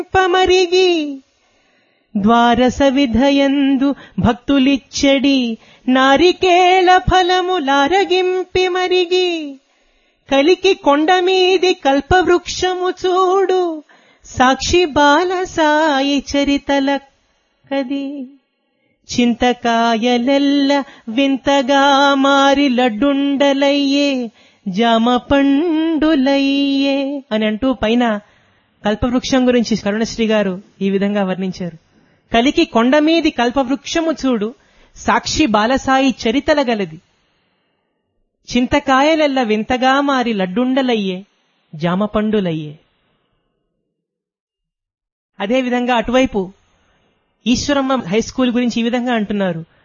పమరిగి ద్వారస విధయందు భక్తులిచ్చడి నారికేళ ఫలములారగింపి మరిగి కలికి కొండ మీది కల్పవృక్షము చూడు సాక్షి బాల సాయి చరితల కది చింతకాయలెల్ల వింతగా మారి లడ్డుండలయ్యే జామ పండులయ్యే అని అంటూ పైన కల్పవృక్షం గురించి కరుణశ్రీ గారు ఈ విధంగా వర్ణించారు కలికి కొండ మీది కల్పవృక్షము చూడు సాక్షి బాలసాయి చరితల గలది చింతకాయలెల్ల వింతగా మారి లడ్డుండలయ్యే జామ పండులయ్యే అదేవిధంగా అటువైపు ఈశ్వరమ్మ హై స్కూల్ గురించి ఈ విధంగా అంటున్నారు